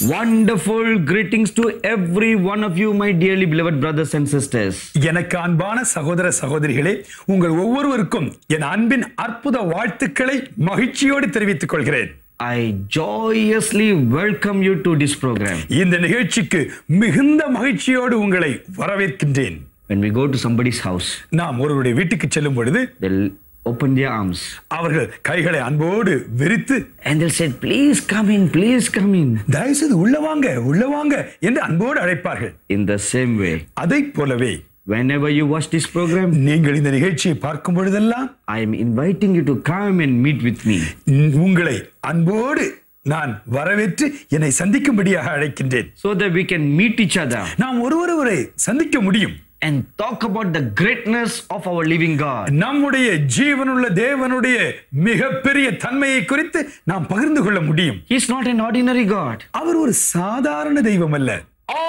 Wonderful greetings to every one of you, my dearly beloved brothers and sisters. எனக்கு அன்பான சகோதர சகோதரிகளே உங்கள் ஒவ்வொருவருக்கும் என் அன்பின் அற்புத வாழ்த்துக்களை மகிழ்ச்சியோடு தெரிவித்துக் கொள்கிறேன் I joyously welcome you to this program. இந்த நிகழ்ச்சிக்கு மிகுந்த மகிழ்ச்சியோடு உங்களை வரவேற்கின்றேன் When we go to somebody's house, நாம் ஒருவருடைய வீட்டுக்கு செல்லும் பொழுது they'll open their arms அவர்கள் கைகளை அன்போடு விரித்து and they'll say, Please come in, please come in. தயவுசெய்து உள்ள வாங்க உள்ள வாங்க என்று அன்போடு அழைப்பார்கள் In the same way, அதைப் போலவே whenever you watch this program, நீங்கள் இந்த நிகழ்ச்சியை பார்க்கும் பொழுதெல்லாம் I am inviting you to come and meet with me. உங்களை அன்போடு நான் வரவேற்று என்னை சந்திக்கும்படியாக அழைக்கின்றேன் so that we can meet each other நாம் ஒருவரை சந்திக்க முடியும் and talk about the greatness of our living God. நம்முடைய ஜீவனுள்ள தேவனுடைய மிகப்பெரிய தன்மையை குறித்து நாம் பகிர்ந்து கொள்ள முடியும் He's not an ordinary God. அவர் ஒரு சாதாரண தெய்வம் அல்ல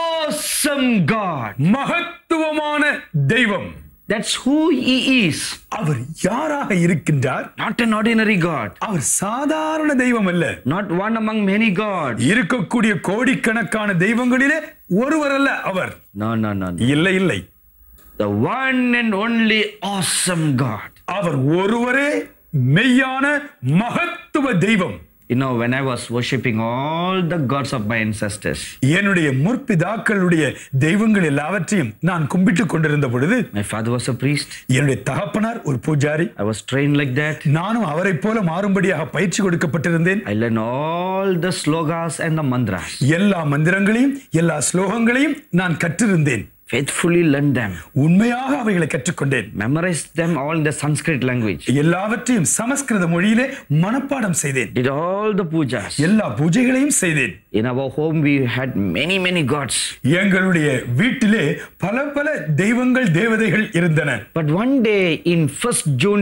Awesome God. மகத்துவமான தெய்வம் That's who He is. அவர் யாராக இருக்கின்றார் Not an ordinary God. அவர் சாதாரண தெய்வம் அல்ல Not one among many gods. இருக்கக்கூடிய கோடிக்கணக்கான தெய்வங்களிலே ஒருவர் அல்ல அவர் No, no, no. no. இல்லை இல்லை The one and only awesome God. அவர் ஒருவரே மெய்யான மகத்துவ தெய்வம் You know, when I was worshipping all the gods of my ancestors, என்னுடைய முற்பிதாக்களுடைய தெய்வங்கள் எல்லாவற்றையும் நான் கும்பிட்டுக் கொண்டிருந்த பொழுது my father was a priest. என்னுடைய தகப்பனார் ஒரு pujari I was trained like that. நானும் அவரைப் போல மாறும்படியாக பயிற்சி கொடுக்கப்பட்டிருந்தேன் I learned all the slogas and the mantras. எல்லா மந்திரங்களையும் எல்லா ஸ்லோகங்களையும் நான் கற்றிருந்தேன் Faithfully learned them. உண்மையாக அவைகளை கற்றுக்கொண்டேன் Memorized them all in the Sanskrit language. எல்லாவற்றையும் சமஸ்கிருத மொழியிலே மனப்பாடம் செய்தேன் Did all the pujas. எல்லா பூஜைகளையும் செய்தேன் In our home, we had many, many gods. எங்களுடைய வீட்டிலே பல பல தெய்வங்கள் தேவதைகள் இருந்தன But one day in 1st June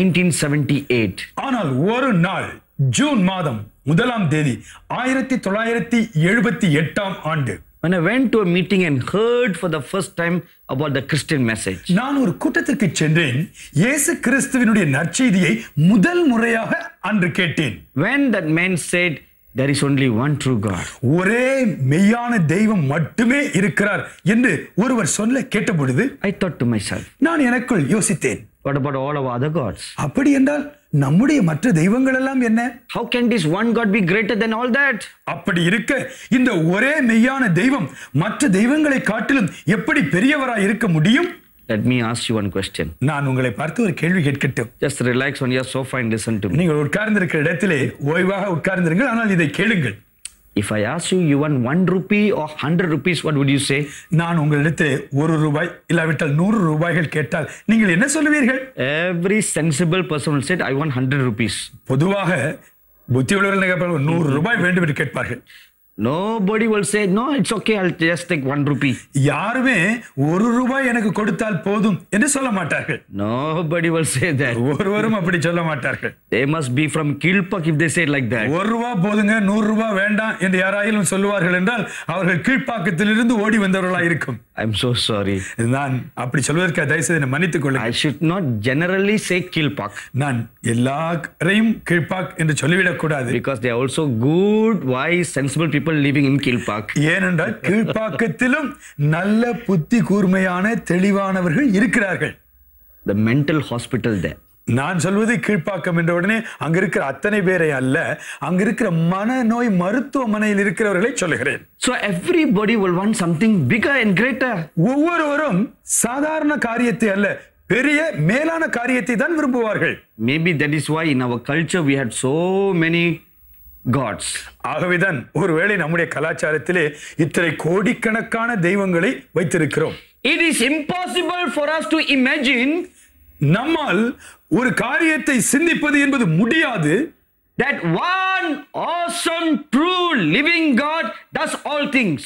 1978, ஆனால் ஒரு நாள் ஜூன் மாதம் முதலாம் தேதி ஆயிரத்தி தொள்ளாயிரத்தி எழுபத்தி எட்டாம் ஆண்டு when I went to a meeting and heard for the first time about the Christian message, நான் ஒரு கூட்டத்திற்கு சென்றேன் இயேசு கிறிஸ்துவினுடைய நற்செய்தியை முதல் முறையாக அன்று கேட்டேன் when that man said, There is only one true God, ஒரே மெய்யான தெய்வம் மட்டுமே இருக்கிறார் என்று ஒருவர் சொல்ல கேட்டபொழுது I thought to myself, நான் எனக்குள் யோசித்தேன் What about all our other gods? அப்படி என்றால் நம்முடைய மற்ற தெய்வங்கள் எல்லாம் என்ன How can this one God be greater than all that? அப்படி இருக்க இந்த ஒரே மெய்யான தெய்வம் மற்ற தெய்வங்களை காட்டிலும் எப்படி பெரியவராய் இருக்க முடியும் Let me ask you one question. நான் உங்களை பார்த்து ஒரு கேள்வி கேட்கட்டும் Just relax on your sofa and listen to me. நீங்கள் உட்கார்ந்திருக்கிற இடத்திலே ஓய்வாக உட்கார்ந்திருங்கள் ஆனால் இதை கேளுங்கள் If I ask you, you want one rupee or hundred rupees, what would you say? நான் உங்களிடத்தில் ஒரு ரூபாய் இல்லாவிட்டால் நூறு ரூபாய்கள் கேட்டால் நீங்கள் என்ன சொல்லுவீர்கள் Every sensible person will say, I want hundred rupees. பொதுவாக புத்தி உள்ளவர்கள் கேட்பார்கள், நூறு ரூபாய் வேண்டும் என்று கேட்பார்கள் Nobody will say, No, it's okay, I'll just take one rupee. யாருமே ஒரு ரூபாய் எனக்கு கொடுத்தால் போதும் என்று சொல்ல மாட்டார்கள் Nobody will say that. ஒருவரும் அப்படி சொல்ல மாட்டார்கள் They must be from Kilpak if they say it like that. ஒரு ரூபா போதுங்க நூறு ரூபாய் வேண்டாம் என்று யாராயிலும் சொல்லுவார்கள் என்றால் அவர்கள் கீழ்ப்பாக்கத்திலிருந்து ஓடி வந்தவர்களா இருக்கும் I'm so sorry. நான் அப்படி சொல்வதற்கு தயவுசெய்து என்னை மன்னித்துக் கொள்ளுங்கள் I should not generally say Kilpak நான் எல்லாரையும் கீழ்ப்பாக் என்று சொல்லிவிடக் கூடாது because they are also good, wise, sensible people living in Kilpak. ஏனென்றால் கீழ்ப்பாக்கத்திலும் நல்ல புத்தி கூர்மையான தெளிவானவர்கள் இருக்கிறார்கள் The mental hospital there. நான் சொல்வது கீழ்ப்பாக்கம் என்ற உடனே அங்க இருக்கிற அத்தனை பேரை அல்ல அங்க இருக்கிற மனநோய் மருத்துவமனையில் இருக்கிறவர்களை சொல்லுகிறேன் So everybody will want something bigger and greater. ஒவ்வொருவரும் சாதாரண காரியத்தை அல்ல பெரிய மேலான காரியத்தை தான் விரும்புவார்கள் Maybe that is why in our culture we had so many gods. ஆகவேதான் ஒருவேளை நம்முடைய கலாச்சாரத்திலே இத்தனை கோடிக்கணக்கான தெய்வங்களை வைத்திருக்கிறோம் It is impossible for us to imagine நம்மால் ஒரு காரியத்தை சிந்திப்பது என்பது முடியாது that one awesome, true, living God does all things.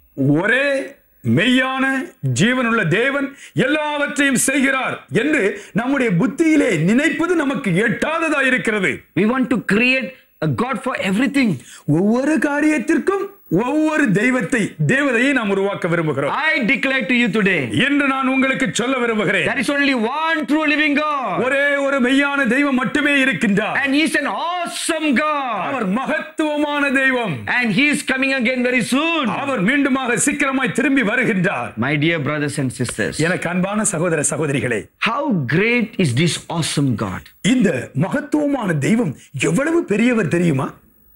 ஒரே மெய்யான ஜீவனுள்ள தேவன் எல்லாவற்றையும் செய்கிறார் என்று நம்முடைய புத்தியிலே நினைப்பது நமக்கு எட்டாததா இருக்கிறது We want to create a God for everything. ஒவ்வொரு காரியத்திற்கும் ஒவ்வொரு தெய்வத்தை தேவதையை நாம் உருவாக்க விரும்புகிறோம் I declare to you today, என்று நான் உங்களுக்கு சொல்ல விரும்புகிறேன் there is only one true living God. ஒரே ஒரு மெய்யான தெய்வம் மட்டுமே இருக்கின்றார் And He is an awesome God. அவர் மகத்துவமான தெய்வம் And He is coming again very soon. அவர் மீண்டுமாக சீக்கிரமாய் திரும்பி வருகின்றார் My dear brothers and sisters, எனக்கு அன்பான சகோதர சகோதரிகளே how great is this awesome God? இந்த மகத்துவமான தெய்வம் எவ்வளவு பெரியவர் தெரியுமா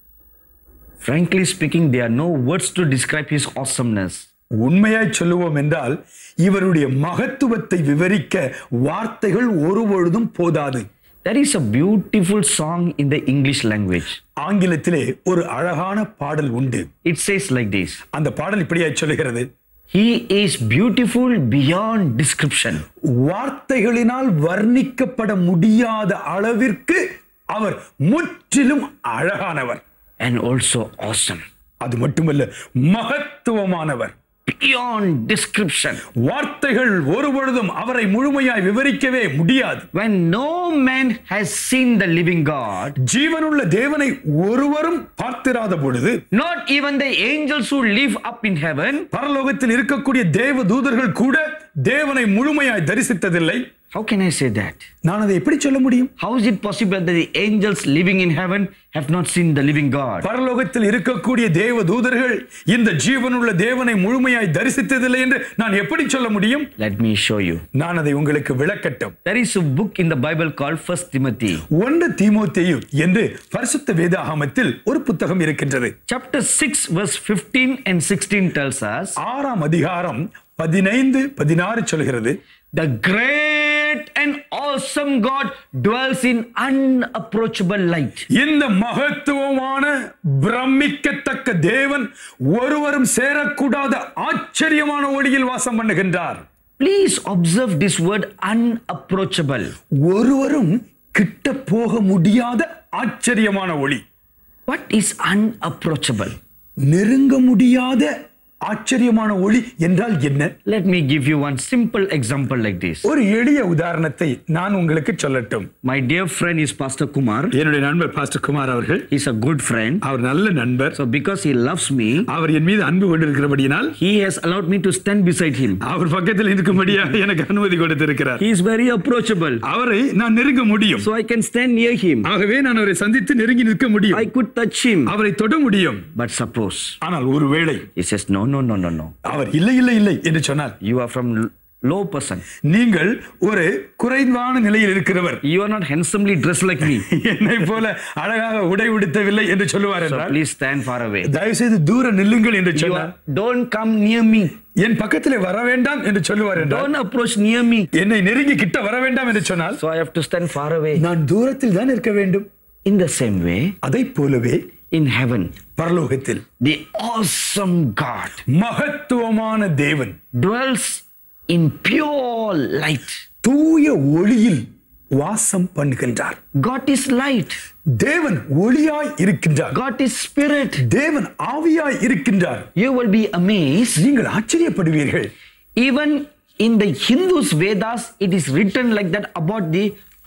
Frankly speaking, there are no words to describe His awesomeness. உண்மையாய் சொல்லுவோம் என்றால் இவருடைய மகத்துவத்தை விவரிக்க வார்த்தைகள் ஒருபொழுதும் போதாது There is a beautiful song in the English language. ஆங்கிலத்திலே ஒரு அழகான பாடல் உண்டு It says like this அந்த பாடல் இப்படியாய் சொல்லுகிறது He is beautiful beyond description. வார்த்தைகளினால் வர்ணிக்கப்பட முடியாத அளவிற்கு அவர் முற்றிலும் அழகானவர் and also awesome. அது மட்டுமல்ல மகத்துவமானவர் Beyond description. வார்த்தைகள் ஒருபொழுதும் அவரை முழுமையாய் விவரிக்கவே முடியாது When no man has seen the living God, ஜீவனுள்ள தேவனை ஒருவரும் பார்த்திராத பொழுது not even the angels who live up in heaven, பரலோகத்தில் இருக்கக்கூடிய தேவ தூதர்கள் கூட தேவனை முழுமையாய் தரிசித்ததில்லை how can I say that? நான் அதை எப்படி சொல்ல முடியும் How is it possible that the angels living in heaven have not seen the living God? பரலோகத்தில் இருக்கக்கூடிய தேவ தூதர்கள் இந்த ஜீவனுள்ள தேவனை முழுமையாய் தரிசித்ததில்லை என்று நான் எப்படி சொல்ல முடியும் Let me show you. நான் அதை உங்களுக்கு விளக்கட்டும் There is a book in the Bible called First Timothy. ஒன்று தீமோத்தேயு என்று பரிசுத்த வேதாகமத்தில் ஒரு புத்தகம் இருக்கின்றது Chapter 6, verse 15 and 16 tells us ஆறாம் அதிகாரம் பதினைந்து பதினாறு சொல்கிறது the great and awesome God dwells in unapproachable light. இந்த மகத்துவமான பிரமிக்கத்தக்க தேவன் ஒருவரும் சேரக்கூடாத ஆச்சரியமான ஒளியில் வாசம் பண்ணுகின்றார் Please observe this word unapproachable. ஒருவரும் கிட்ட போக முடியாத ஆச்சரியமான ஒளி What is unapproachable? நெருங்க முடியாத ஆச்சரியமான ஒளி என்றால் என்ன Let me give you one simple example like this. ஒரு எளிய உதாரணத்தை நான் உங்களுக்கு சொல்லட்டும் My dear friend is Pastor Kumar. என்னுடைய நண்பர் பாஸ்டர் குமார் அவர்கள் He's a good friend. அவர் நல்ல நண்பர் So, because he loves me, அவர் என் மீது அன்பு கொண்டிருக்கிறபடியினால் he has allowed me to stand beside him. அவர் பக்கத்தில் இருக்கும்படியாக எனக்கு அனுமதி கொடுத்திருக்கிறார் He is very approachable. அவரை நான் நெருங்க முடியும் So, I can stand near him. ஆகவே நான் அவரை சந்தித்து நெருங்கி நிற்க முடியும் I could touch him. அவரை தொட முடியும் But suppose ஆனால் ஒருவேளை he says, No, no, no, no, no. அவர் இல்லை இல்லை இல்லை என்று சொன்னால் You are from l- low person. நீங்கள் ஒரு குறைவான நிலையில் இருக்கிறவர் You are not handsomely dressed like me. என்னை போல அழகாக உடை உடுத்தவில்லை என்று சொல்லுவார் So, என்றால் please stand far away. தயவு செய்து தூர நில்லுங்கள் என்று You சொன்னார் are, don't come near me. என் பக்கத்திலே வர வேண்டாம் என்று சொல்லுவார் என்றால் Don't approach near me. என்னை நெருங்கி கிட்ட வர வேண்டாம் என்று சொன்னால் So, I have to stand far away. நான் தூரத்தில் தான் இருக்க வேண்டும் In the same way, அதை போலவே in heaven, பரலோகத்தில் the awesome God மகத்துவமான தேவன் dwells in pure light. தூய ஒளியில் வாசம் பண்ணுகின்றார் God is light. தேவன் ஒளியாய் இருக்கின்றார் God is spirit. தேவன் ஆவியாய் இருக்கின்றார் You will be amazed. நீங்கள் ஆச்சரியப்படுவீர்கள் Even in the Hindus Vedas, it is written like that about the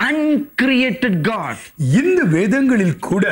uncreated God. இந்த வேதங்களில் கூட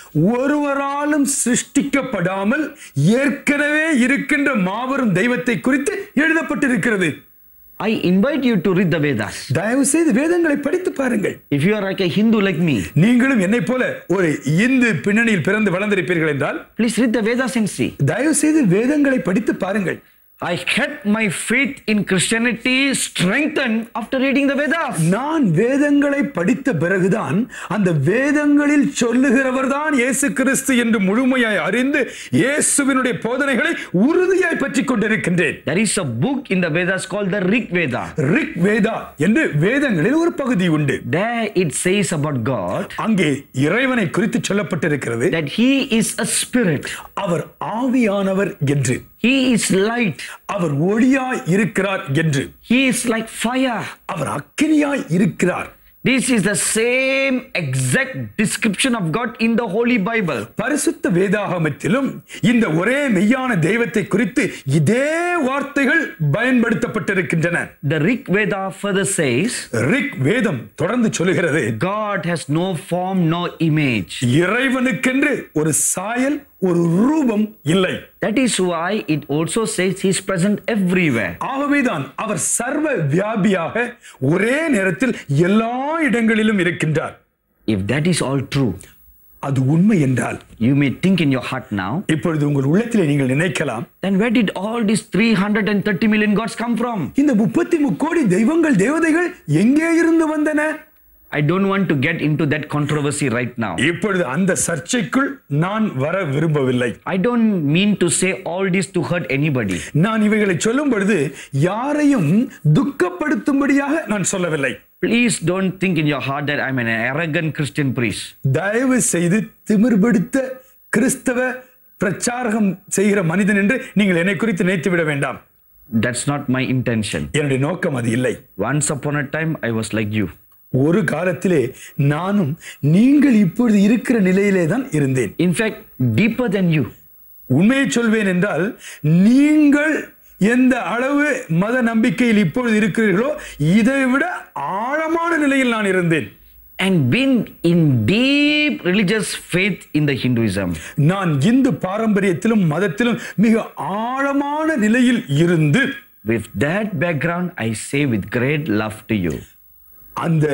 ஒருவராலும் சிருஷ்டிக்கப்படாமல் ஏற்கனவே இருக்கின்ற மாபெரும் தெய்வத்தை குறித்து எழுதப்பட்டிருக்கிறது I invite you to read the Vedas. தயவு செய்து வேதங்களை படித்து பாருங்கள் If you are like a Hindu like me, நீங்களும் என்னை போல ஒரு இந்து பின்னணியில் பிறந்து வளர்ந்திருப்பீர்கள் என்றால் please read the Vedas and see. தயவு செய்து வேதங்களை படித்து பாருங்கள் I had my faith in Christianity strengthened after reading the Vedas. நான் வேதங்களை படித்த பிறகுதான் அந்த வேதங்களில் சொல்லுகிறவர் தான் இயேசு கிறிஸ்து என்று முழுமையாய் அறிந்து இயேசுவினுடைய போதனைகளை உறுதியாய் பற்றி கொண்டிருக்கின்றேன் There is a book in the Vedas called the Rig Veda. Rig Veda என்று வேதங்களில் ஒரு பகுதி உண்டு There it says about God அங்கே இறைவனை குறித்து சொல்லப்பட்டிருக்கிறது that He is a spirit, அவர் ஆவியானவர் என்று He is light, அவர் ஒளியாய் இருக்கிறார் என்று He is like fire. அவர் அக்கினியாய் இருக்கிறார் This is the same exact description of God in the Holy Bible. பரிசுத்த வேதாகமத்திலும் இந்த ஒரே மெய்யான தெய்வத்தை குறித்து இதே வார்த்தைகள் பயன்படுத்தப்பட்டிருக்கின்றன The Rig Veda further says, Rig வேதம் தொடர்ந்து சொல்லுகிறது God has no form, no image. இறைவனுக்கென்று ஒரு சாயல் ஒரு ரூபம் இல்லை That is why it also says he is present everywhere. ஆகவேதான் அவர் சர்வ வியாபியாக ஒரே நேரத்தில் எல்லா இடங்களிலும் இருக்கின்றார் If that is all true, அது உண்மை என்றால் you may think in your heart now, இப்பொழுது உங்கள் உள்ளத்திலே நீங்கள் நினைக்கலாம் then where did all these 330 million gods come from? இந்த முப்பத்தி முக்கோடி தெய்வங்கள் தேவதைகள் எங்கே இருந்து வந்தன I don't want to get into that controversy right now. இப்பொழுது அந்த சர்ச்சைக்குள் நான் வர விரும்பவில்லை I don't mean to say all this to hurt anybody. நான் இவைகளை சொல்லும் பொழுது யாரையும் துக்கப்படுத்தும்படியாக நான் சொல்லவில்லை Please don't think in your heart that I'm an arrogant Christian priest. தயவு செய்து திமிர்படுத்த கிறிஸ்தவ பிரச்சாரகம் செய்கிற மனிதன் என்று நீங்கள் என்னை குறித்து நினைத்து விட வேண்டாம் That's not my intention. என்னுடைய நோக்கம் அது இல்லை Once upon a time, I was like you. ஒரு காலத்திலே நானும் நீங்கள் இப்பொழுது இருக்கிற நிலையிலே தான் இருந்தேன் In fact, deeper than you. உண்மையை சொல்வேன் என்றால் நீங்கள் எந்த அளவு மத நம்பிக்கையில் இப்பொழுது இருக்கிறீர்களோ இதை விட ஆழமான நிலையில் நான் இருந்தேன் And been in deep religious faith in the Hinduism. நான் இந்து பாரம்பரியத்திலும் மதத்திலும் மிக ஆழமான நிலையில் இருந்து With that background, I say with great love to you. அந்த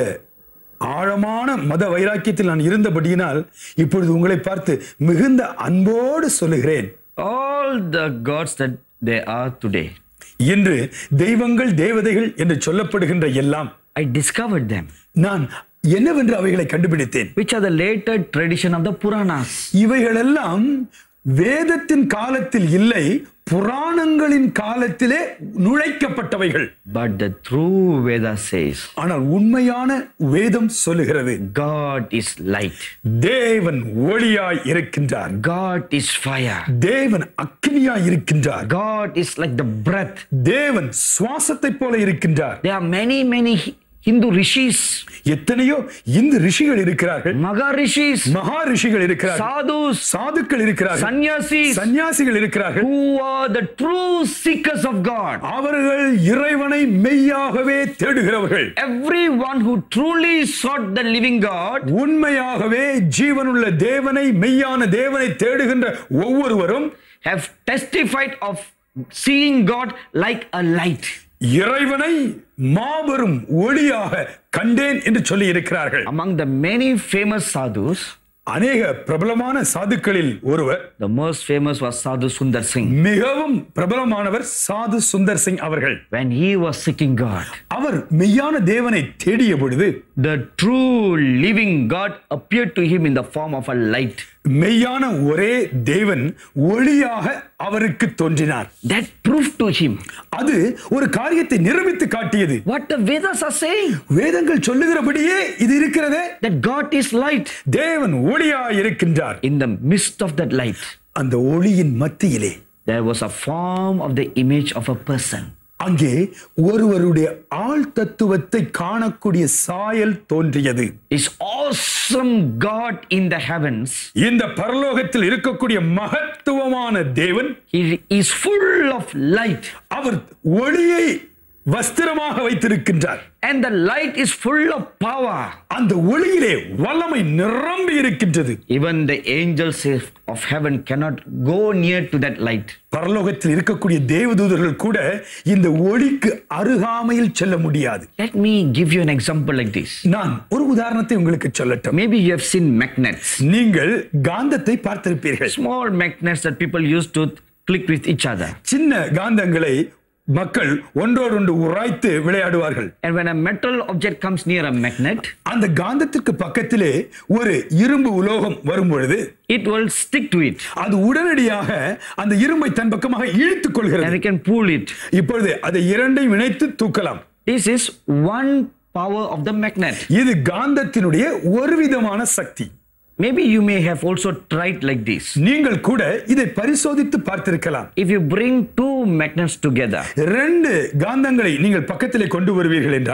ஆழமான மத வைராக்கியத்தில் நான் இருந்தபடியினால் இப்பொழுது உங்களை பார்த்து மிகுந்த அன்போடு சொல்லுகிறேன் All the gods that there are today, இன்று தெய்வங்கள் தேவதைகள் என்று சொல்லப்படுகின்ற எல்லாம் I discovered them, நான் என்னவென்று அவைகளை கண்டுபிடித்தேன் which are the later tradition of the Puranas. இவைகளெல்லாம் வேதத்தின் காலத்தில் இல்லை புராணங்களின் காலத்திலே நுழைக்கப்பட்டவைகள் But the true Veda says, ஆனால் உண்மையான வேதம் சொல்லுகிறது God is light, தேவன் ஒளியாய் இருக்கின்றார் God is fire, தேவன் அக்னியாய் இருக்கின்றார் God is like the breath. தேவன் சுவாசத்தைப் போல இருக்கின்றார் There are many, many Hi- Hindu rishis, எத்தனையோ இந்த ரிஷிகள் இருக்கிறார்கள் Maga rishis, மகா ரிஷிகள் இருக்கிறார்கள் sadhus, சாதுக்கள் இருக்கிறார்கள் sannyasis, சன்னியாசிகள் இருக்கிறார்கள் who are the true seekers of God. அவர்கள் இறைவனை மெய்யாகவே தேடுகிறவர்கள் Everyone who truly sought the living God உண்மையாகவே ஜீவனுள்ள தேவனை மெய்யான தேவனை தேடுகின்ற ஒவ்வொருவரும் have testified of seeing God like a light. இறைவனை மாபெரும் ஒளியாக கண்டேன் என்று சொல்லி இருக்கிறார்கள் Among the many famous sadhus, அநேக பிரபலமான சாதுக்களில் ஒருவர் the most famous was Sadhu Sundar Singh. மிகவும் பிரபலமானவர் சாது சுந்தர் சிங் அவர்கள் When he was seeking God, அவர் மெய்யான தேவனை தேடிய பொழுது the true living God appeared to him in the form of a light. மெய்யான ஒரே தேவன் ஒளியாக அவருக்கு தோன்றினார் That proved to him அது ஒரு காரியத்தை நிரூபித்து காட்டியது what the Vedas are saying வேதங்கள் சொல்லுகிறபடியே இது இருக்கிறதே that God is light. தேவன் ஒளியாய் இருக்கின்றார் In the midst of that light, அந்த ஒளியின் மத்தியிலே there was a form of the image of a person. அங்கே ஒருவருடைய ஆள் தத்துவத்தை காணக்கூடிய சாயல் தோன்றியது This awesome God in the heavens, இந்த பரலோகத்தில் இருக்கக்கூடிய மகத்துவமான தேவன் he is full of light. அவர் ஒளியை வஸ்திரமாக வைத்திருக்கின்றார் And the light is full of power. அந்த ஒளியிலே வல்லமை நிரம்பி இருக்கின்றது Even the angels of heaven cannot go near to that light. பரலோகத்தில் இருக்கக்கூடிய தேவதூதர்கள் கூட இந்த ஒளிக்கு அருகாமையில் செல்ல முடியாது Let me give you an example like this. நான் ஒரு உதாரணத்தை உங்களுக்கு சொல்லட்டும் Maybe you have seen magnets, நீங்கள் காந்தத்தை பார்த்திருப்பீர்கள் small magnets that people use to click with each other. சின்ன காந்தங்களை மக்கள் ஒன்றோடொன்று உராய்த்து விளையாடுவார்கள் And when a metal object comes near a magnet, அந்த காந்தத்திற்கு பக்கத்திலே ஒரு இரும்பு உலோகம் வரும் பொழுது it will stick to it அது உடனடியாக அந்த இரும்பை தன் பக்கமாக இழுத்துக் and கொள்கிறது we can pull it. இப்பொழுது அதை இரண்டையும் இணைத்து தூக்கலாம் This is one power of the magnet. இது காந்தத்தினுடைய ஒரு விதமான சக்தி Maybe you may have also tried like this. நீங்கள் கூட இதை பரிசோதித்து பார்த்திருக்கலாம் If you bring two magnets together, ரெண்டு காந்தங்களை நீங்கள் பக்கத்திலே கொண்டு வருவீர்கள் என்றால்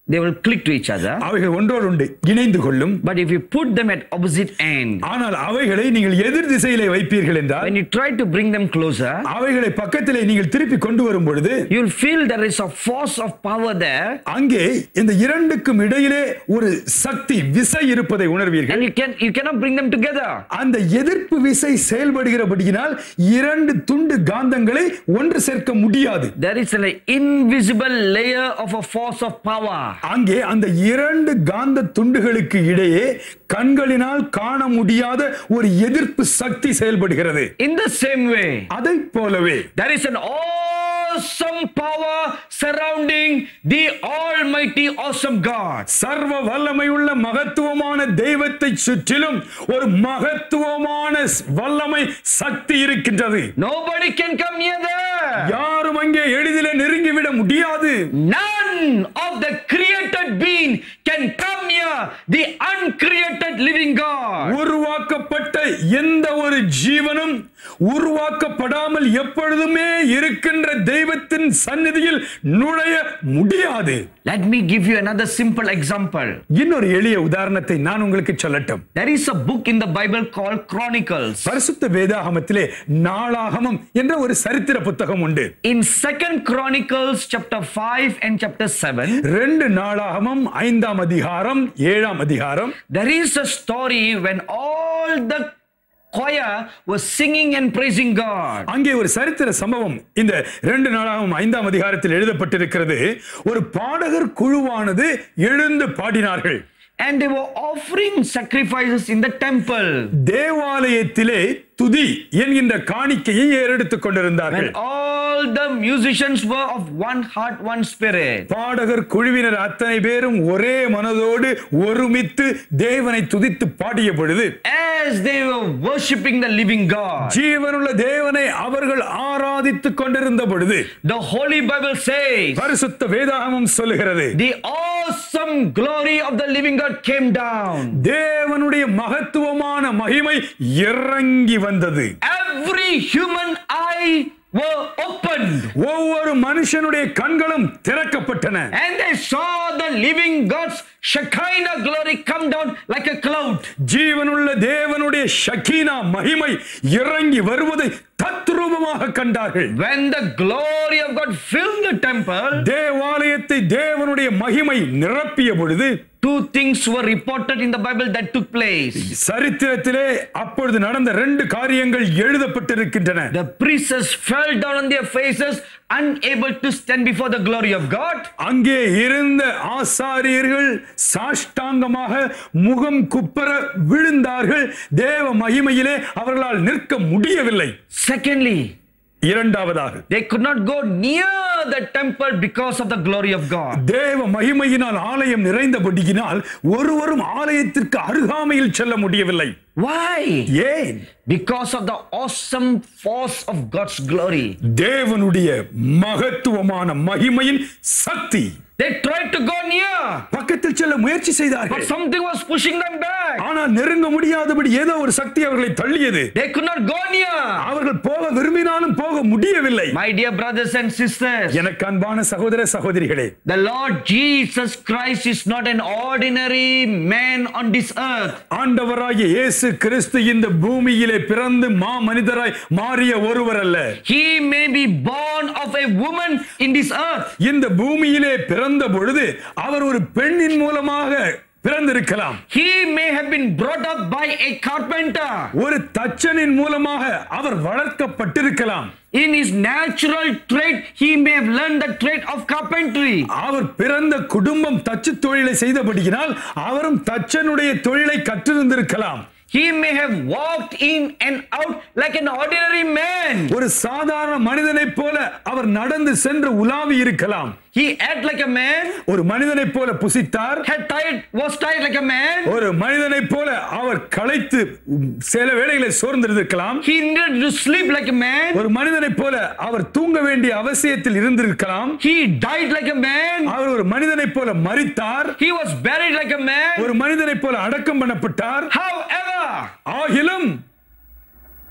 they will click to each other. அவைகள் ஒன்றோடு ஒன்று இணைந்து கொள்ளும் But if you put them at opposite end, ஆனால் அவைகளை நீங்கள் எதிர் திசையிலே வைப்பீர்கள் என்றால் when you try to bring them closer, அவைகளை பக்கத்திலே நீங்கள் திருப்பி கொண்டு வரும் பொழுது you'll feel there is a force of power there, அங்கே இந்த இரண்டுக்கும் இடையிலே ஒரு சக்தி விசை இருப்பதை உணர்வீர்கள் and you can you cannot bring them together. அந்த எதிர்ப்பு விசை செயல்படுகிறபடியினால் இரண்டு துண்டு காந்தங்களை ஒன்று சேர்க்க முடியாது There is an invisible layer of a force of power. அங்கே அந்த இரண்டு காந்த துண்டுகளுக்கு இடையே கண்களினால் காண முடியாத ஒரு எதிர்ப்பு சக்தி செயல்படுகிறது In the same way, அதைப் போலவே there is an awesome power surrounding the Almighty, awesome God. சர்வ வல்லமையுள்ள மகத்துவமான தெய்வத்தை சுற்றிலும் ஒரு மகத்துவமான வல்லமை சக்தி இருக்கின்றது Nobody can come near there. யாரும் அங்கே எளிதிலே நெருங்கிவிட முடியாது None of the created being can come near the uncreated living God. உருவாக்கப்பட்ட எந்த ஒரு ஜீவனும் உருவாக்கப்படாமல் எப்பொழுதுமே இருக்கின்ற தெய்வத்தின் சந்நிதியில் நுழைய முடியாது Let me give you another simple example. இன்னொரு எளிய உதாரணத்தை நான் உங்களுக்கு சொல்லட்டும் There is a book in the Bible called Chronicles. பரிசுத்த வேதாகமத்திலே நாளாகமம் என்ற ஒரு சரித்திர புத்தகம் உண்டு In Second Chronicles chapter 5 and chapter 7, ரெண்டு நாளாகமம் ஐந்தாம் அதிகாரம் ஏழாம் அதிகாரம் there is a story when all the choir was singing and praising God. அங்கே ஒரு சரித்திர சம்பவம் இந்த ரெண்டு நாளாகவும் ஐந்தாம் அதிகாரத்தில் எழுதப்பட்டிருக்கிறது ஒரு பாடகர் குழுவானது எழுந்து பாடினார்கள் And they were offering sacrifices in the temple. தேவாலயத்திலே துதி என்கின்ற காணிக்கையை ஏறெடுத்துக் கொண்டிருந்தார்கள் When all the musicians were of one heart, one spirit. பாடகர் குழுவினர் அத்தனை பேரும் ஒரே மனதோடு ஒருமித்து தேவனை துதித்து பாடிய பொழுது As they were worshipping the living God. ஜீவனுள்ள தேவனை அவர்கள் ஆராதித்துக் கொண்டிருந்த பொழுது The Holy Bible says, பரிசுத்த வேதாகமம் சொல்லுகிறது the awesome glory of the living God came down. தேவனுடைய மகத்துவமான மகிமை இறங்கி வந்தது Every human eye were opened. ஒவ்வொரு மனுஷனுடைய கண்களும் திறக்கப்பட்டன And they saw the living God's Shekinah glory come down like a cloud. ஜீவனுள்ள தேவனுடைய ஷக்கீனா மகிமை இறங்கி வருவதை தத்ரூபமாக கண்டார்கள் When the glory of God filled the temple, தேவாலயத்தை தேவனுடைய மகிமை நிரப்பிய பொழுது two things were reported in the Bible that took place. சரித்திரத்திலே அப்பொழுது நடந்த ரெண்டு காரியங்கள் எழுதப்பட்டிருக்கின்றன The priests fell down on their faces, unable to stand before the glory of God. அங்கே இருந்த ஆசாரியர்கள் சாஷ்டாங்கமாக முகம் குப்பர விழுந்தார்கள் தேவ மகிமையிலே அவர்களால் நிற்க முடியவில்லை Secondly, இரண்டாவதாக they could not go near the temple because of the glory of God. தேவ மகிமையினால் ஆலயம் நிறைந்தபடியினால் ஒருவரும் ஆலயத்திற்கு அருகாமையில் செல்ல முடியவில்லை Why? ஏன் Because of the awesome force of God's glory. தேவனுடைய மகத்துவமான மகிமையின் சக்தி They tried to go near, பக்கத்தில் செல்ல முயற்சி but செய்தார்கள் something was pushing them back. ஆனால் நெருங்க முடியாதபடி ஏதோ ஒரு சக்தி அவர்களை தள்ளியது They could not go near. அவர்கள் போக விரும்பினாலும் போக முடியவில்லை My dear brothers and sisters, எனக்கு அன்பான சகோதர சகோதரிகளே the Lord Jesus Christ is not an ordinary man on this earth. ஆண்டவராகிய இயேசு கிறிஸ்து இந்த பூமியிலே பிறந்து மா மனிதராய் மாறிய ஒருவர் அல்ல He may be born of a woman in this earth. இந்த பூமியிலே பிறந்த பொழுது அவர் ஒரு பெண்ணின் மூலமாக பிறந்திருக்கலாம் He may have been brought up by a carpenter. ஒரு தச்சனின் மூலமாக அவர் வளர்க்கப்பட்டிருக்கலாம் In his natural trait, he may have learned the trait of carpentry. அவர் பிறந்த குடும்பம் தச்சு தொழிலை செய்தபடியினால் அவரும் தச்சனுடைய தொழிலை கற்றிருந்திருக்கலாம் He may have walked in and out like an ordinary man. ஒரு சாதாரண மனிதனைப் போல அவர் நடந்து சென்று உலாவி இருக்கலாம் He ate like a man, ஒரு மனிதனைப் போல புசித்தார் had tired, was tired like a man. ஒரு மனிதனைப் போல அவர் களைத்து சில வேளைகளை சோர்ந்திருக்கலாம் He needed to sleep like a man. ஒரு மனிதனைப் போல அவர் தூங்க வேண்டிய அவசியத்தில் இருந்திருக்கலாம் He died like a man. அவர் ஒரு மனிதனைப் போல மரித்தார் He was buried like a man. ஒரு மனிதனைப் போல அடக்கம் பண்ணப்பட்டார் However, ஆகிலும்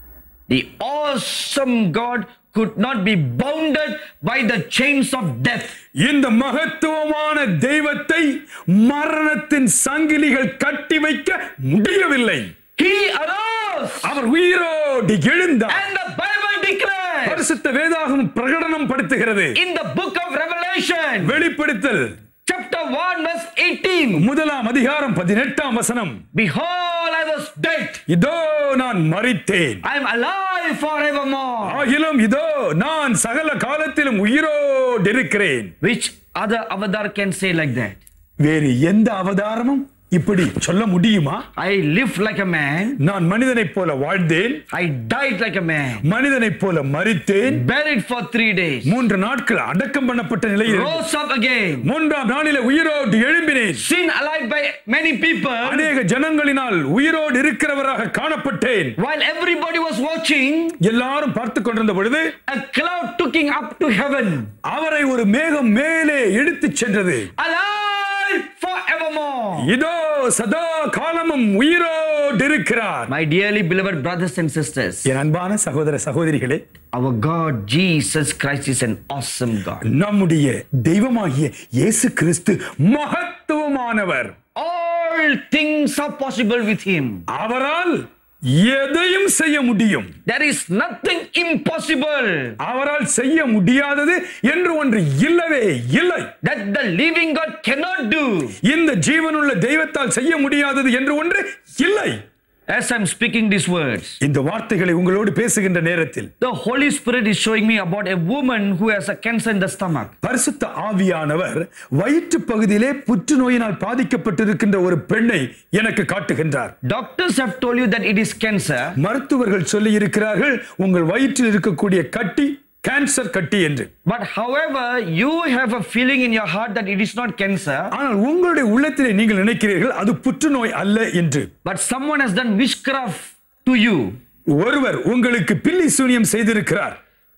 The awesome God could not be bounded by the chains of death. இந்த மகத்துவமான தெய்வத்தை மரணத்தின் சங்கிலிகள் கட்டி வைக்க முடியவில்லை He arose. அவர் உயிரோடு எழுந்தார் And the Bible declares பரிசுத்த வேதாகம் பிரகடனம் படுத்துகிறது in the book of Revelation, வெளிப்படுத்தல் chapter 1, verse 18 முதலாம் அதிகாரம் பதினெட்டாம் வசனம் Behold, I was dead. இதோ நான் மறித்தேன் I am alive forevermore. ஆகிலும் இதோ நான் சகல காலத்திலும் உயிரோடு இருக்கிறேன் Which other avatar can say like that? வேறு எந்த அவதாரமும் இப்படி சொல்ல முடியுமா I lived like a man. நான் மனிதனைப் போல வாழ்ந்தேன் I died like a man. மனிதனைப் போல மறித்தேன் Buried for three days. மூன்று நாட்கள் அடக்கம் பண்ணப்பட்ட நிலையில் இருந்தேன். Rose up again. மூன்றாம் நாளிலே உயிரோடு எழும்பினேன் Seen alive by many people. அநேக ஜனங்களினால் உயிரோடு இருக்கிறவராக காணப்பட்டேன் While everybody was watching, எல்லாரும் பார்த்து கொண்டிருந்த பொழுது a cloud took him up to heaven. அவரை ஒரு மேகம் மேலே எடுத்துச் சென்றது Alive forevermore. இதோ சதா காலமும் உயிரோடு இருக்கிறார் My dearly beloved brothers and sisters, என் அன்பான சகோதர சகோதரிகளே our God Jesus Christ is an awesome God. நம்முடைய தெய்வமாகிய இயேசு கிறிஸ்து மகத்துவமானவர் All things are possible with him. அவரால் எதையும் செய்ய முடியும் There is nothing impossible அவரால் செய்ய முடியாதது என்று ஒன்று இல்லவே இல்லை that the living God cannot do. இந்த ஜீவனுள்ள தெய்வத்தால் செய்ய முடியாதது என்று ஒன்று இல்லை As I'm speaking these words, இந்த வார்த்தைகளை உங்களோடு பேசுகின்ற நேரத்தில் the Holy Spirit is showing me about a woman who has a cancer in the stomach. பரிசுத்த ஆவியானவர் வயிற்று பகுதியிலே புற்றுநோயினால் பாதிக்கப்பட்டிருக்கின்ற ஒரு பெண்ணை எனக்கு காட்டுகின்றார் Doctors have told you that it is cancer, மருத்துவர்கள் சொல்லி இருக்கிறார்கள் உங்கள் வயிற்றில் இருக்கக்கூடிய கட்டி கேன்சர் கட்டி என்று but however, you have a feeling in your heart that it is not cancer, ஆனால் உங்களுடைய உள்ளத்திலே நீங்கள் நினைக்கிறீர்கள் அது புற்றுநோய் அல்ல என்று but someone has done witchcraft to you. ஒருவர் உங்களுக்கு பில்லி சூனியம் செய்திருக்கிறார்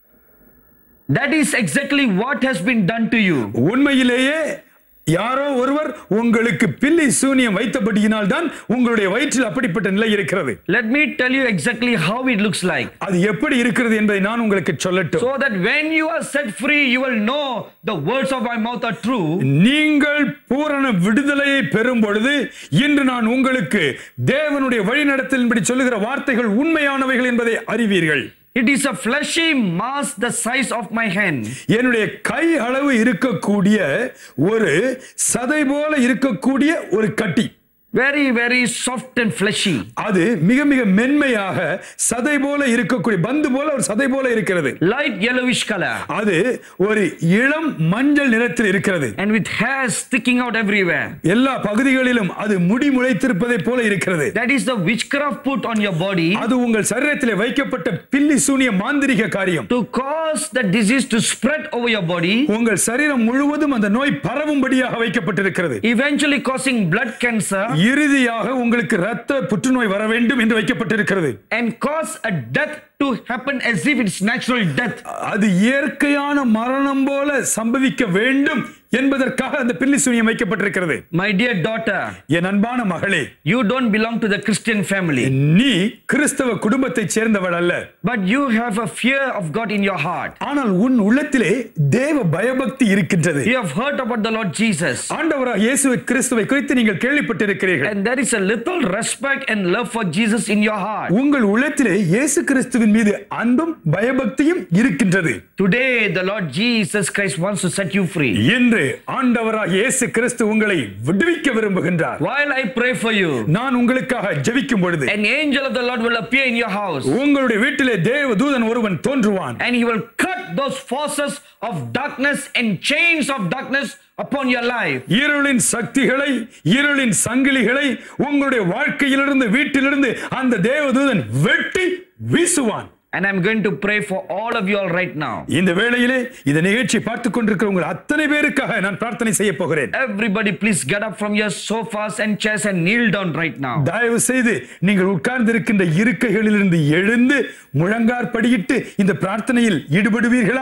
That is exactly what has been done to you. உண்மையிலேயே யாரோ ஒருவர் உங்களுக்கு பில்லி சூனியம் வைத்தபடியினால் தான் உங்களுடைய வயிற்றில் அப்படிப்பட்ட நிலை இருக்கிறது Let me tell you exactly how it looks like. அது எப்படி இருக்கிறது என்பதை நான் உங்களுக்கு சொல்லட்டும் So that when you are set free, you will know the words of my mouth are true. நீங்கள் பூரண விடுதலையை பெறும் பொழுது இன்று நான் உங்களுக்கு தேவனுடைய வழிநடத்தலின்படி சொல்லுகிற வார்த்தைகள் உண்மையானவைகள் என்பதை அறிவீர்கள் It is a fleshy mass the size of my hand. என்னுடைய கை அளவு இருக்கக்கூடிய ஒரு சதை போல இருக்கக்கூடிய ஒரு கட்டி Very, very soft and fleshy. அது மிக மிக மென்மையாக சதை போல இருக்கக்கூடிய பந்து போல ஒரு சதை போல இருக்கிறது Light yellowish color. அது ஒரு இளம் மஞ்சள் நிறத்தில் இருக்கிறது And with hairs sticking out everywhere. எல்லா பகுதிகளிலும் அது முடி முளைத்திருப்பதை போல இருக்கிறது That is the witchcraft put on your body அது உங்கள் சரீரத்தில் வைக்கப்பட்ட பில்லி சூனிய மாந்திரிக காரியம் to cause the disease to spread over your body, உங்கள் சரீரம் முழுவதும் அந்த நோய் பரவும்படியாக வைக்கப்பட்டிருக்கிறது eventually causing blood cancer இறுதியாக உங்களுக்கு இரத்த புற்றுநோய் வர வேண்டும் என்று வைக்கப்பட்டிருக்கிறது and cause a death to happen as if it's natural death. அது இயற்கையான மரணம் போல சம்பவிக்க வேண்டும் என்பதற்காக அந்த பில்லி சூனியம் வைக்கப்பட்டிருக்கிறது My dear daughter, என் அன்பான மகளே you don't belong to the Christian family, நீ கிறிஸ்தவ குடும்பத்தைச் சேர்ந்தவள் அல்ல but you have a fear of God in your heart. ஆனால் உன் உள்ளத்திலே தேவ பயபக்தி இருக்கின்றது You have heard about the Lord Jesus, ஆண்டவராக இயேசு கிறிஸ்துவை குறித்து நீங்கள் கேள்விப்பட்டிருக்கிறீர்கள் and there is a little respect and love for Jesus in your heart. உங்கள் உள்ளத்திலே இயேசு கிறிஸ்துவின் மீது அன்பும் பயபக்தியும் இருக்கின்றது Today, the Lord Jesus Christ wants to set you free. இன்று ஆண்டவராக இயேசு கிறிஸ்து உங்களை விடுவிக்க விரும்புகின்றார் While I pray for you, நான் உங்களுக்காக ஜெபிக்கும் பொழுது an angel of the Lord will appear in your house உங்களுடைய வீட்டிலே தேவ தூதன் ஒருவன் தோன்றுவான் and he will cut those forces of darkness and chains of darkness upon your life. இருளின் சக்திகளை இருளின் சங்கிலிகளை உங்களுடைய வாழ்க்கையிலிருந்து வீட்டிலிருந்து அந்த தேவதூதன் வெட்டி வீசுவான் And I'm going to pray for all of you all right now. இந்த வேளையிலே இந்த நிகழ்ச்சி பார்த்துக் கொண்டிருக்கிற உங்கள் அத்தனை பேருக்காக நான் பிரார்த்தனை செய்ய போகிறேன் Everybody, please get up from your sofas and chairs and kneel down right now. தயவு செய்து நீங்கள் உட்கார்ந்து இருக்கின்ற இருக்கைகளிலிருந்து எழுந்து முழங்கார் படியிட்டு இந்த பிரார்த்தனையில் ஈடுபடுவீர்களா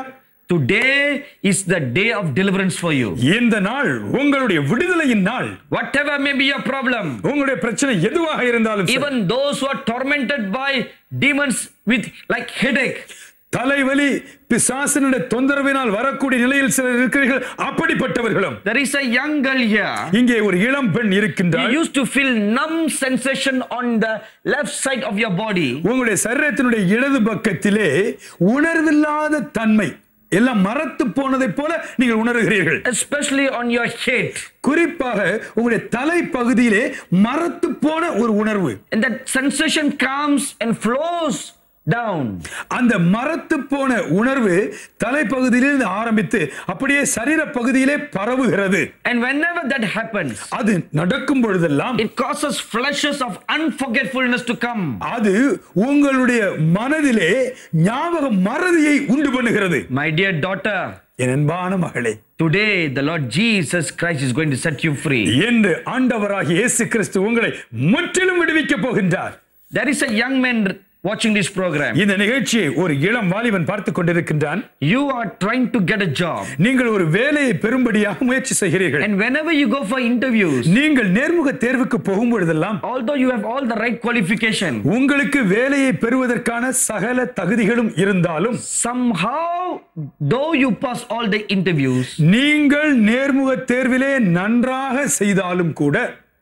Today is the day of deliverance for you. இந்த நாள் உங்களுடைய விடுதலையின் நாள் Whatever may be your problem, உங்களுடைய பிரச்சனை எதுவாக இருந்தாலும் சரி. even those who are tormented by demons with like headache, தலைவலி பிசாசினுடைய தொந்தரவினால் வரக்கூடிய நிலையில் சிலர் இருக்கிறீர்கள் அப்படிப்பட்டவர்களும் there is a young girl here. இங்கே ஒரு இளம் பெண் You இருக்கின்றார் used to feel numb sensation on the left side of your body. உங்களுடைய சரீரத்தினுடைய இடது பக்கத்திலே உணர்வில்லாத தன்மை எல்லாம் மரத்து போனதை போல நீங்கள் உணர்கிறீர்கள் especially on your head. குறிப்பாக உங்களுடைய தலை பகுதியிலே மரத்து போன ஒரு உணர்வு And that sensation comes and flows down. அந்த மரத்து போன உணர்வு தலைப்பகுதியிலிருந்து ஆரம்பித்து அப்படியே சரீர பகுதியிலே பரவுகிறது And whenever that happens, அது நடக்கும் பொழுதெல்லாம் it causes flashes of unforgetfulness to come. அது உங்களுடைய மனதிலே ஞாபக மறதியை உண்டு பண்ணுகிறது My dear daughter, என் அன்பான மகளே today the Lord Jesus Christ is going to set you free. என்று ஆண்டவராகிய இயேசு கிறிஸ்து உங்களை முற்றிலும் விடுவிக்க போகின்றார் There is a young man watching this program. இந்த நிகழ்ச்சியை ஒரு இளம் வாலிபன் பார்த்து கொண்டிருக்கின்றான் You are trying to get a job. நீங்கள் ஒரு வேலையை பெறும்படியாக முயற்சி செய்கிறீர்கள் And whenever you go for interviews, நீங்கள் நேர்முக தேர்வுக்கு போகும் பொழுதெல்லாம் although you have all the right qualification, உங்களுக்கு வேலையை பெறுவதற்கான சகல தகுதிகளும் இருந்தாலும் somehow, though you pass all the interviews, நீங்கள் நேர்முக தேர்விலே நன்றாக செய்தாலும் கூட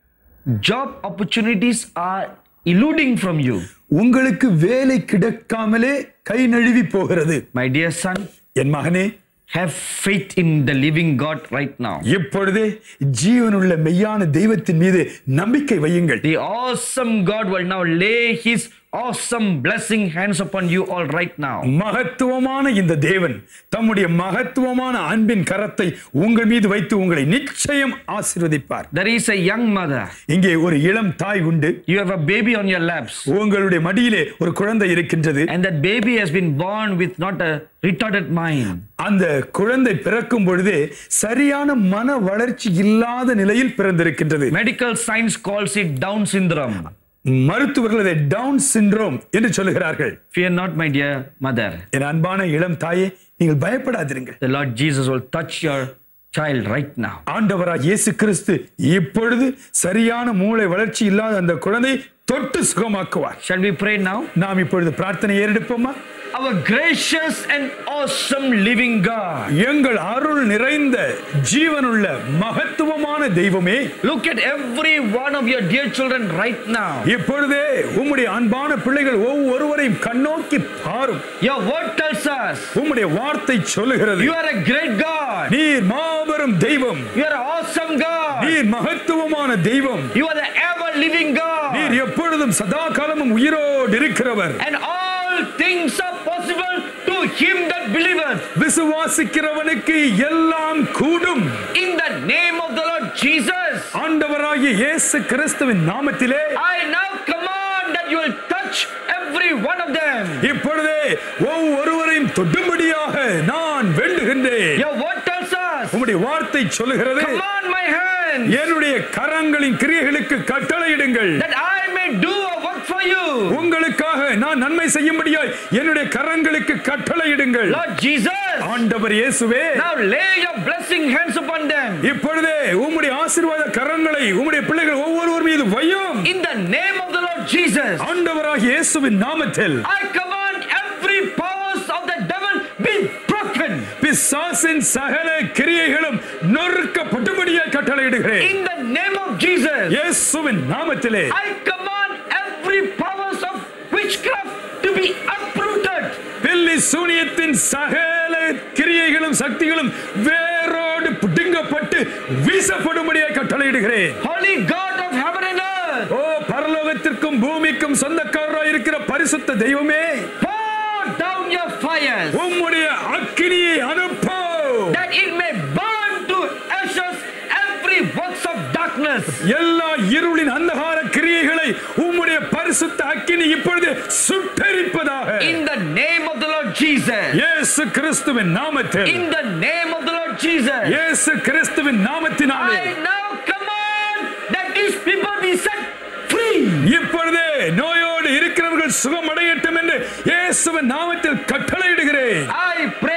job opportunities are eluding from you. உங்களுக்கு வேலை கிடைக்காமலே கை நழுவி போகிறது My dear son, என் மகனே have faith in the living God right now. இப்பொழுதே ஜீவனுள்ள மெய்யான தெய்வத்தின் மீது நம்பிக்கை வையுங்கள் The awesome God will now lay his awesome blessing hands upon you all right now. மகத்துவமான இந்த தேவன் தம்முடைய மகத்துவமான அன்பின் கரத்தை உங்கள் மீது வைத்து உங்களை நிச்சயம் ஆசீர்வதிப்பார் There is a young mother. இங்கே ஒரு இளம் தாய் உண்டு You have a baby on your laps. உங்களுடைய மடியிலே ஒரு குழந்தை இருக்கின்றது And that baby has been born with not a retarded mind. அந்த குழந்தை பிறக்கும் பொழுதே சரியான மன வளர்ச்சி இல்லாத நிலையில் பிறந்திருக்கின்றது Medical science calls it Down syndrome. மருத்துவர்கள் அதை டவுன் சிண்ட்ரோம் என்று சொல்லுகிறார்கள் Fear not, my dear mother. என் அன்பான இளம் தாயே நீங்கள் பயப்படாதிருங்கள் The Lord Jesus will touch your child right now. ஆண்டவராக இயேசு கிறிஸ்து இப்பொழுது சரியான மூளை வளர்ச்சி இல்லாத அந்த குழந்தை தொட்டு சுகமாக்குவார் Shall we pray now? நாம் இப்பொழுது பிரார்த்தனை ஏறெடுப்போமா Our gracious and awesome living God. எங்கள் அருள் நிறைந்த ஜீவனுள்ள மகத்துவமான தெய்வமே Look at every one of your dear children right now. இப்பொழுதே உம்முடைய அன்பான பிள்ளைகள் ஒவ்வொருவரையும் கண்ணோக்கி பாரும் Your word tells us உம்முடைய வார்த்தை சொல்லுகிறது you are a great God. நீர் மாபெரும் தெய்வம் You are an awesome God. நீர் மகத்துவமான தெய்வம் You are the ever living நீர் God. எப்பொழுதும் சதா காலமும் உயிரோடு இருக்கிறவர் And all things are possible to him that believeth. விசுவாசிக்கிறவனுக்கு எல்லாம் கூடும் In the name of the Lord Jesus, ஆண்டவராகிய இயேசு கிறிஸ்துவின் நாமத்திலே I now command that you will touch every one of them. இப்பொழுதே ஒவ்வொருவரையும் தொடும்படியாக நான் வேண்டுகின்றேன் Your word tells us, உம்முடைய வார்த்தை சொல்லுகிறது command my hand என்னுடைய கரங்களின் கிரியைகளுக்கு கட்டளையிடுங்கள் that I may do a work for you. உங்களுக்காக நான் நன்மை செய்யும்படியாய் என்னுடைய கரங்களுக்கு கட்டளையிடுங்கள் Lord Jesus, ஆண்டவர் இயேசுவே now lay your blessing hands upon them. இப்பொழுதே உம்முடைய ஆசீர்வாத கரங்களை உம்முடைய பிள்ளைகள் ஒவ்வொருவர் மீது வையும் In the name of the Lord Jesus, ஆண்டவராகிய இயேசுவின் நாமத்தில் I command every powers of the devil be broken. பிசாசின் சகல கிரியைகளும் நொறுக்கப்பட்டுபடியாய் கட்டளையிடுகிறேன் In the name of Jesus, இயேசுவின் நாமத்திலே I command every powers of witchcraft to be uprooted. பில்லி சூனியத்தின் சகல கிரியைகளும் சக்திகளும் வேரோடு பிடுங்கப்பட்டு வீசப்படும்படியாய் கட்டளையிடுகிறேன் Holy God of heaven and earth, ஓ பரலோகத்திற்கும் பூமிக்கும் சொந்தக்காரராய் இருக்கிற பரிசுத்த தெய்வமே pour down your fires உம்முடைய அக்கினியை அனுப்போ that it may burn to ashes every works of darkness. எல்லா இருளின் அந்தகார கிரியைகளை உம்முடைய பரிசுத்த அக்கினி இப்பொழுது சுட்டரிப்பதாக In the name of the Lord Jesus. இயேசு கிறிஸ்துவின் நாமத்தில் In the name of the Lord Jesus. இயேசு கிறிஸ்துவின் நாமத்தினாலே I now command that these people be set free. இப்பொழுதே நோயோடு இருக்கிறவர்கள் சுகமடையட்டும் என்று இயேசுவின் நாமத்தில் கட்டளையிடுகிறேன் I pray that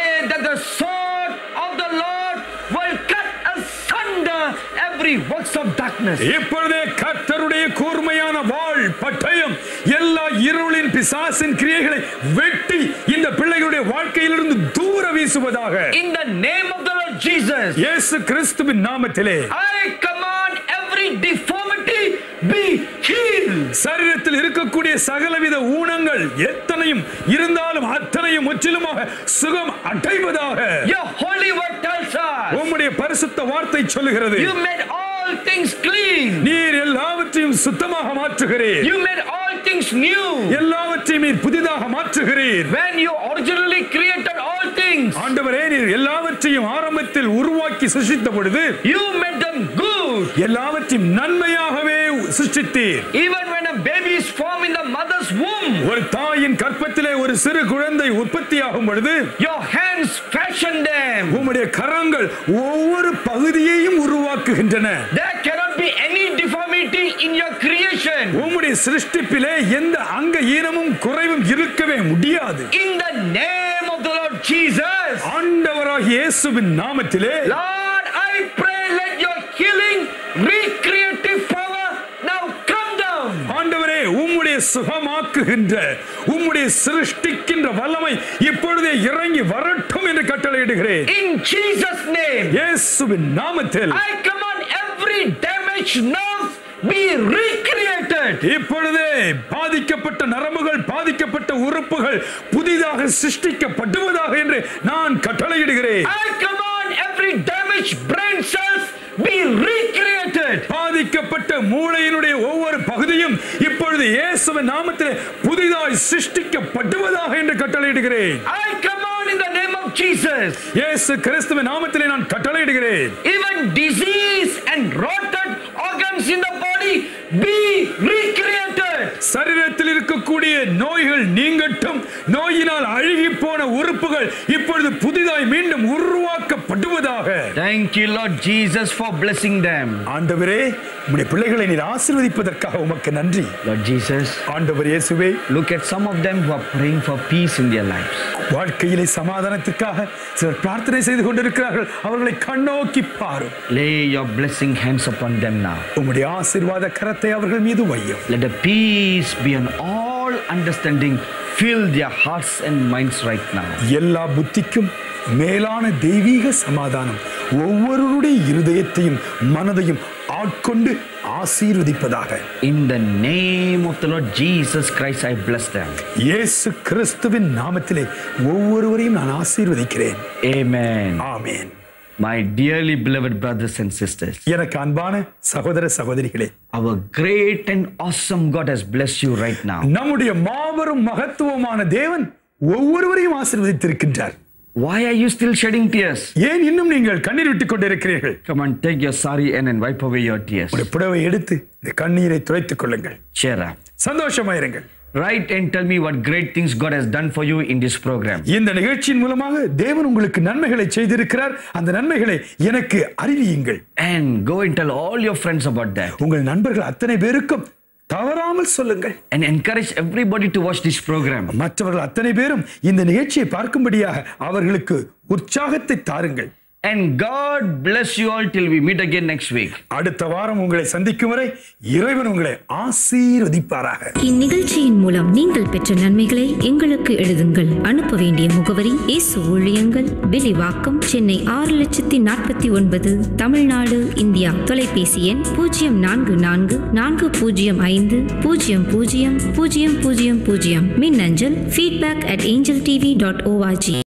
the sword of the Lord will cut asunder every works of darkness. இப்பொழுதே கர்த்தருடைய கூர்மையான வாள் பட்டயம் எல்லா இருளின் பிசாசின் கிரியைகளை வெட்டி இந்த பிள்ளைகளுடைய வாழ்க்கையிலிருந்து தூர வீசுவதாக In the name of the Lord Jesus, இயேசு கிறிஸ்துவின் நாமத்திலே I command every deformity be healed. சரீரத்தில் இருக்கக்கூடிய சகலவித ஊனங்கள் எத்தனையும் இருந்தாலும் அத்தனையும் முற்றிலுமாக சுகம் அடைவதாக Your holy word tells us உம்முடைய பரிசுத்த வார்த்தை சொல்லுகிறது you made all things clean, நீர் எல்லாவற்றையும் சுத்தமாக மாற்றுகிறீர் you made all things new. எல்லாவற்றையும் நீர் புதிதாக மாற்றுகிறீர் When you originally created all things, ஆண்டவரே நீர் எல்லாவற்றையும் ஆரம்பத்தில் உருவாக்கி சிருஷ்டித்த பொழுது you made them good. எல்லாவற்றையும் நன்மையாகவே சிருஷ்டித்தீர் Even when a baby is formed in the mother's womb, ஒரு தாயின் கற்பத்திலே ஒரு சிறு குழந்தை உற்பத்தியாகும் பொழுது your hands fashioned them. உம்முடைய கரங்கள் ஒவ்வொரு பகுதியையும் உருவாக்குகின்றன There cannot be any deformity in your creation. உம்முடைய சிருஷ்டிப்பிலே எந்த அங்க ஈனமும் குறைவும் இருக்கவே முடியாது In the name of the Lord Jesus, ஆண்டவராகிய இயேசுவின் நாமத்திலே Lord, I pray let your healing, recreative power now come down. ஆண்டவரே உம்முடைய சுகமாக்குகின்ற உம்முடைய சிருஷ்டிக்கின்ற வல்லமை இப்பொழுதே இறங்கி வரட்டும் என்று கட்டளையிடுகிறேன் In Jesus' name, இயேசுவின் நாமத்தில் I command every damaged nerve be recreated. இப்பொழுதே பாதிக்கப்பட்ட நரம்புகள் பாதிக்கப்பட்ட உறுப்புகள் புதிதாக சிருஷ்டிக்கப்படுவதாக என்று நான் கட்டளையிடுகிறேன் I command every damaged brain cells be recreated. பாதிக்கப்பட்ட மூளையினுடைய ஒவ்வொரு பகுதியும் இப்பொழுது இயேசுவின் நாமத்திலே புதிதாய் சிருஷ்டிக்கப்படுவதாக என்று கட்டளையிடுகிறேன் I command in the name of Jesus. இயேசு கிறிஸ்துவின் நாமத்திலே நான் கட்டளையிடுகிறேன் Even disease and rotted organs in the body be recreated. சரீரத்தில் இருக்கக்கூடிய நோய்கள் நீங்கட்டும் நோயினால் அழுகி போன உறுப்புகள் இப்பொழுது புதிதாய் மீண்டும் உருவாக்கப்படுவதாக Thank you, Lord Jesus, for blessing them. ஆண்டவரே உம்முடைய பிள்ளைகளை நீர் ஆசீர்வதிப்பதற்காக உமக்கு நன்றி Lord Jesus, ஆண்டவர் இயேசுவே look at some of them who are praying for peace in their lives. வாழ்க்கையிலே சமாதானத்திற்காக சிலர் பிரார்த்தனை செய்து கொண்டிருக்கிறார்கள் அவர்களை கண்ணோக்கி பாரும் Lay your blessing hands upon them now. உம்முடைய ஆசீர்வாத கரத்தை அவர்கள் மீது வையும் Let the peace beyond all understanding fill their hearts and minds right now. எல்லா புத்திக்கும் மேலான தெய்வீக சமாதானம் ஒவ்வொருவருடைய இருதயத்தையும் மனதையும் ஆட்கொண்டு ஆசீர்வதிப்பதாக In the name of the Lord Jesus Christ, I bless them. இயேசு கிறிஸ்துவின் நாமத்திலே ஒவ்வொருவரையும் நான் ஆசீர்வதிக்கிறேன் Amen. Amen My dearly beloved brothers and sisters, எனக்கு அன்பான சகோதர சகோதரிகளே our great and awesome God has blessed you right now. நம்முடைய மாபெரும் மகத்துவமான தேவன் ஒவ்வொருவரையும் ஆசீர்வதித்திருக்கின்றார் Why are you still shedding tears? ஏன் இன்னும் நீங்கள் கண்ணீர் விட்டுக் கொண்டிருக்கிறீர்கள் Come on, take your sari and then wipe away your tears. உங்களுடைய புடவை எடுத்து இந்த கண்ணீரை துடைத்துக் கொள்ளுங்கள் Cheer up. சந்தோஷமாயிருங்கள் Write and tell me what great things God has done for you in this program. இந்த நிகழ்ச்சியின் மூலமாக தேவன் உங்களுக்கு நன்மைகளை செய்திருக்கிறார் அந்த நன்மைகளை எனக்கு அறிவியுங்கள் And go and tell all your friends about that. உங்கள் நண்பர்கள் அத்தனை பேருக்கும் தவறாமல் சொல்லுங்கள் And encourage everybody to watch this program. மற்றவர்கள் அத்தனை பேரும் இந்த நிகழ்ச்சியை பார்க்கும்படியாக அவர்களுக்கு உற்சாகத்தை தாருங்கள் And God bless you all till we meet again next week. அடுத்த வாரம் உங்களை சந்திக்கும் வரை இறைவன் உங்களை ஆசீர்வதிப்பாராக இந்நிகழ்ச்சியின் மூலம் நீங்கள் பெற்ற நன்மைகளை எங்களுக்கு எழுதுங்கள் அனுப்ப வேண்டிய முகவரி இயேசு ஊழியங்கள் விலிவாக்கம் சென்னை ஆறு லட்சத்தி நாற்பத்தி ஒன்பது தமிழ்நாடு இந்தியா தொலைபேசி எண் பூஜ்ஜியம் நான்கு நான்கு நான்கு பூஜ்ஜியம் ஐந்து பூஜ்ஜியம் பூஜ்ஜியம் பூஜ்ஜியம் பூஜ்ஜியம் பூஜ்ஜியம் மின்னஞ்சல் feedback at Angel TV dot O R G